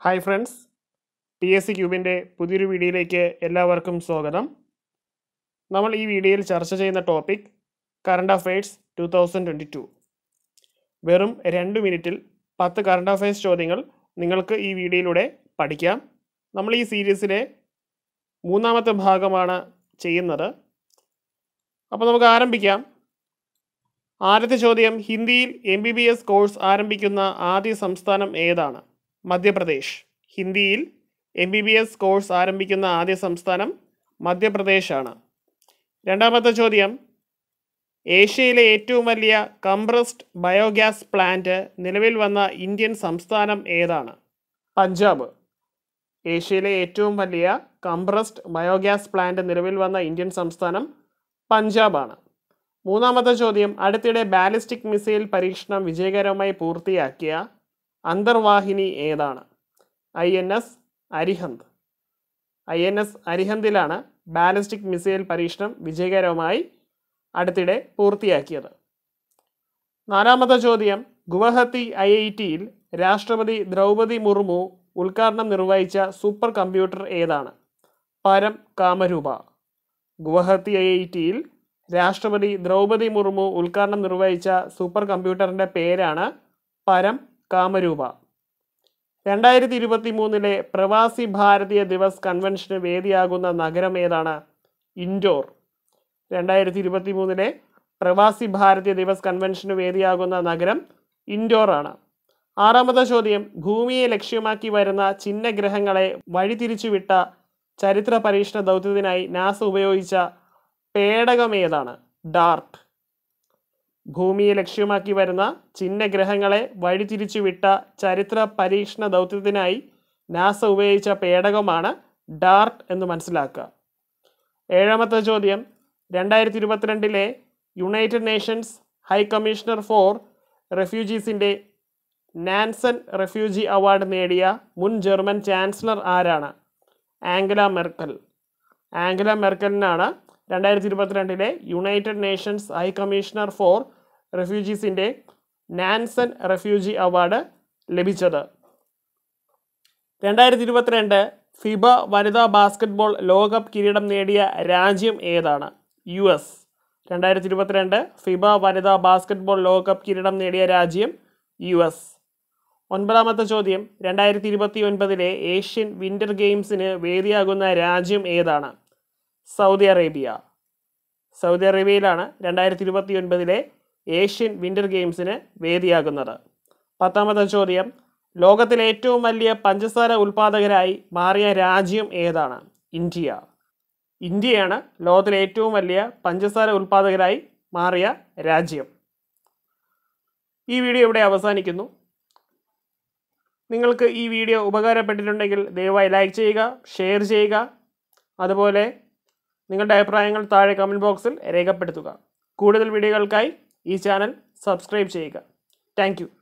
hi friends P S C ക്യൂബിൻ്റെ പുതിയൊരു വീഡിയോയിലേക്ക് എല്ലാവർക്കും സ്വാഗതം നമ്മൾ ഈ വീഡിയോയിൽ ചർച്ച ചെയ്യുന്ന topic current affairs two thousand twenty two വെറും രണ്ട് മിനിറ്റിൽ പത്ത് കറണ്ട് അഫയേഴ്സ് ചോദ്യങ്ങൾ നിങ്ങൾക്ക് ഈ വീഡിയോയിലൂടെ പഠിക്കാം നമ്മൾ ഈ സീരീസിലെ മൂന്നാമത്തെ ഭാഗമാണ് ചെയ്യുന്നത് അപ്പോൾ നമുക്ക് ആരംഭിക്കാം ആദ്യത്തെ ചോദ്യം ഹിന്ദിയിൽ M B B S course ആരംഭിക്കുന്ന ആദ്യ സംസ്ഥാനം ഏതാണ് മധ്യപ്രദേശ് ഹിന്ദിയിൽ M B B S course ആരംഭിക്കുന്ന ആദ്യ സംസ്ഥാനം മധ്യപ്രദേശാണ് രണ്ടാമത്തെ ചോദ്യം ഏഷ്യയിലെ ഏറ്റവും വലിയ കംപ്രസ്ഡ് ബയോഗ്യാസ് പ്ലാന്റ് നിലവിൽ വന്ന ഇന്ത്യൻ സംസ്ഥാനം ഏതാണ് പഞ്ചാബ് ഏഷ്യയിലെ ഏറ്റവും വലിയ കംപ്രസ്ഡ് ബയോഗ്യാസ് പ്ലാന്റ് നിലവിൽ വന്ന ഇന്ത്യൻ സംസ്ഥാനം പഞ്ചാബാണ് മൂന്നാമത്തെ ചോദ്യം അടുത്തിടെ ബാലിസ്റ്റിക് മിസൈൽ പരീക്ഷണം വിജയകരമായി പൂർത്തിയാക്കിയ അന്തർവാഹിനി ഏതാണ് I N S Arihant I N S അരിഹന്തിലാണ് ബാലിസ്റ്റിക് മിസൈൽ പരീക്ഷണം വിജയകരമായി അടുത്തിടെ പൂർത്തിയാക്കിയത് നാലാമത്തെ ചോദ്യം ഗുവഹത്തി ഐ ഐ ടിയിൽ രാഷ്ട്രപതി ദ്രൗപതി മുർമു ഉദ്ഘാടനം നിർവഹിച്ച സൂപ്പർ കമ്പ്യൂട്ടർ ഏതാണ് പരം കാമരൂപ ഗുവഹത്തി ഐ ഐ ടിയിൽ രാഷ്ട്രപതി ദ്രൗപതി മുർമു ഉദ്ഘാടനം നിർവഹിച്ച സൂപ്പർ കമ്പ്യൂട്ടറിൻ്റെ പേരാണ് പരം കാമരൂപ രണ്ടായിരത്തി ഇരുപത്തി മൂന്നിലെ പ്രവാസി ഭാരതീയ ദിവസ് കൺവെൻഷന് വേദിയാകുന്ന നഗരം ഏതാണ് ഇൻഡോർ രണ്ടായിരത്തി ഇരുപത്തി മൂന്നിലെ പ്രവാസി ഭാരതീയ ദിവസ് കൺവെൻഷന് വേദിയാകുന്ന നഗരം ഇൻഡോർ ആണ് ആറാമത്തെ ചോദ്യം ഭൂമിയെ ലക്ഷ്യമാക്കി വരുന്ന ചിഹ്നഗ്രഹങ്ങളെ വഴിതിരിച്ചുവിട്ട ചരിത്ര പരീക്ഷണ ദൗത്യത്തിനായി നാസ ഉപയോഗിച്ച പേടകം ഏതാണ് ഡാർട്ട് ഭൂമിയെ ലക്ഷ്യമാക്കി വരുന്ന ചിഹ്നഗ്രഹങ്ങളെ വഴിതിരിച്ചുവിട്ട ചരിത്ര പരീക്ഷണ ദൗത്യത്തിനായി നാസ ഉപയോഗിച്ച പേടകമാണ് ഡാർട്ട് എന്ന് മനസ്സിലാക്കുക ഏഴാമത്തെ ചോദ്യം രണ്ടായിരത്തി ഇരുപത്തിരണ്ടിലെ United Nations High Commissioner for റെഫ്യൂജീസിൻ്റെ നാൻസൺ റെഫ്യൂജി അവാർഡ് നേടിയ മുൻ ജർമ്മൻ ചാൻസലർ ആരാണ് ആംഗല മെർക്കൽ ആംഗല മെർക്കലിനാണ് രണ്ടായിരത്തി ഇരുപത്തിരണ്ടിലെ United Nations High Commissioner for റെഫ്യൂജീസിൻ്റെ നാൻസൺ റെഫ്യൂജി അവാർഡ് ലഭിച്ചത് രണ്ടായിരത്തി ഇരുപത്തിരണ്ട് ഫിബ വനിതാ ബാസ്കറ്റ്ബോൾ ലോകകപ്പ് കിരീടം നേടിയ രാജ്യം ഏതാണ് യു എസ് രണ്ടായിരത്തി ഇരുപത്തിരണ്ട് ഫിബ വനിതാ ബാസ്കറ്റ്ബോൾ ലോകകപ്പ് കിരീടം നേടിയ രാജ്യം യു എസ് ഒൻപതാമത്തെ ചോദ്യം രണ്ടായിരത്തി ഇരുപത്തി ഒൻപതിലെ ഏഷ്യൻ വിൻ്റർ ഗെയിംസിന് വേദിയാകുന്ന രാജ്യം ഏതാണ് സൗദി അറേബ്യ സൗദി അറേബ്യയിലാണ് രണ്ടായിരത്തി ഇരുപത്തി ഒൻപതിലെ ഏഷ്യൻ വിൻ്റർ ഗെയിംസിന് വേദിയാകുന്നത് പത്താമത്തെ ചോദ്യം ലോകത്തിലെ ഏറ്റവും വലിയ പഞ്ചസാര ഉൽപ്പാദകരായി മാറിയ രാജ്യം ഏതാണ് ഇന്ത്യ ഇന്ത്യയാണ് ലോകത്തിലെ ഏറ്റവും വലിയ പഞ്ചസാര ഉൽപ്പാദകരായി മാറിയ രാജ്യം ഈ വീഡിയോ ഇവിടെ അവസാനിക്കുന്നു നിങ്ങൾക്ക് ഈ വീഡിയോ ഉപകാരപ്പെട്ടിട്ടുണ്ടെങ്കിൽ ദയവായി ലൈക്ക് ചെയ്യുക ഷെയർ ചെയ്യുക അതുപോലെ നിങ്ങളുടെ അഭിപ്രായങ്ങൾ താഴെ കമൻറ്റ് ബോക്സിൽ രേഖപ്പെടുത്തുക കൂടുതൽ വീഡിയോകൾക്കായി ഈ ചാനൽ സബ്സ്ക്രൈബ് ചെയ്യുക താങ്ക്